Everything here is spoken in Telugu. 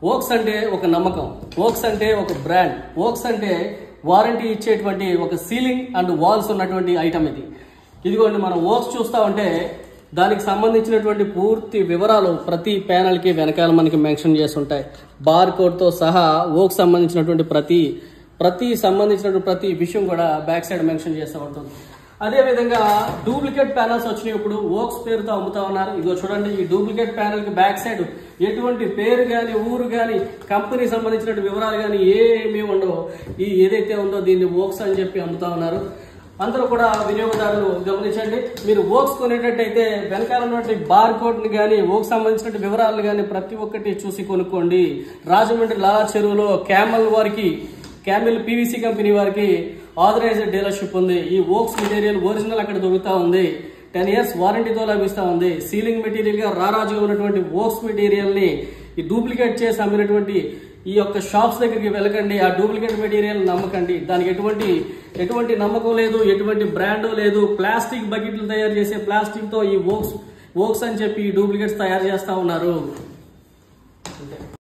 ఓక్స్ అంటే ఒక నమ్మకం ఓక్స్ అంటే ఒక బ్రాండ్ ఓక్స్ అంటే వారంటీ ఇచ్చేటువంటి ఒక సీలింగ్ అండ్ వాల్స్ ఉన్నటువంటి ఐటమ్ ఇది ఇదిగోండి మనం ఓక్స్ చూస్తా ఉంటే దానికి సంబంధించినటువంటి పూర్తి వివరాలు ప్రతి ప్యానల్ కి వెనకాల మనకి మెన్షన్ చేసి ఉంటాయి బార్ కోడ్ తో సహా ఓక్ సంబంధించినటువంటి ప్రతి ప్రతి సంబంధించినటువంటి ప్రతి విషయం కూడా బ్యాక్ సైడ్ మెన్షన్ చేస్తూ ఉంటుంది అదే విధంగా డూప్లికేట్ ప్యానల్స్ వచ్చినాయి ఇప్పుడు ఓక్స్ పేరుతో అమ్ముతా ఉన్నారు ఇదిగో చూడండి ఈ డూప్లికేట్ ప్యానల్ కి బ్యాక్ సైడ్ ఎటువంటి పేరు కానీ ఊరు కానీ కంపెనీ సంబంధించిన వివరాలు కానీ ఏమీ ఉండవు ఈ ఏదైతే ఉందో దీన్ని ఓక్స్ అని చెప్పి అమ్ముతా ఉన్నారు అందరూ కూడా వినియోగదారులు గమనించండి మీరు ఓక్స్ కొనేటట్టయితే వెనకాల ఉన్నటువంటి బార్ కోడ్ ని కానీ ఓక్ సంబంధించిన వివరాలు కానీ ప్రతి ఒక్కటి చూసి కొనుక్కోండి రాజమండ్రి లాలా చెరువులో క్యామల్ వారికి క్యామిల్ పీవీసీ కంపెనీ వారికి ఆథరైజ్డ్ డీలర్షిప్ ఉంది ఈ ఓక్స్ మెటీరియల్ ఒరిజినల్ అక్కడ దొరుకుతా ఉంది టెన్ ఇయర్స్ వారంటీతో లభిస్తా ఉంది సీలింగ్ మెటీరియల్ గా రారాజుగా ఉన్నటువంటి ఓక్స్ మెటీరియల్ ని ఈ డూప్లికేట్ చేసి అమ్మినటువంటి ఈ యొక్క షాప్స్ దగ్గరికి వెళ్ళకండి ఆ డూప్లికేట్ మెటీరియల్ నమ్మకండి దానికి ఎటువంటి ఎటువంటి నమ్మకం లేదు ఎటువంటి బ్రాండ్ లేదు ప్లాస్టిక్ బకెట్లు తయారు చేసే ప్లాస్టిక్ తో ఈ ఓక్స్ ఓక్స్ అని చెప్పి ఈ డూప్లికేట్స్ తయారు చేస్తా ఉన్నారు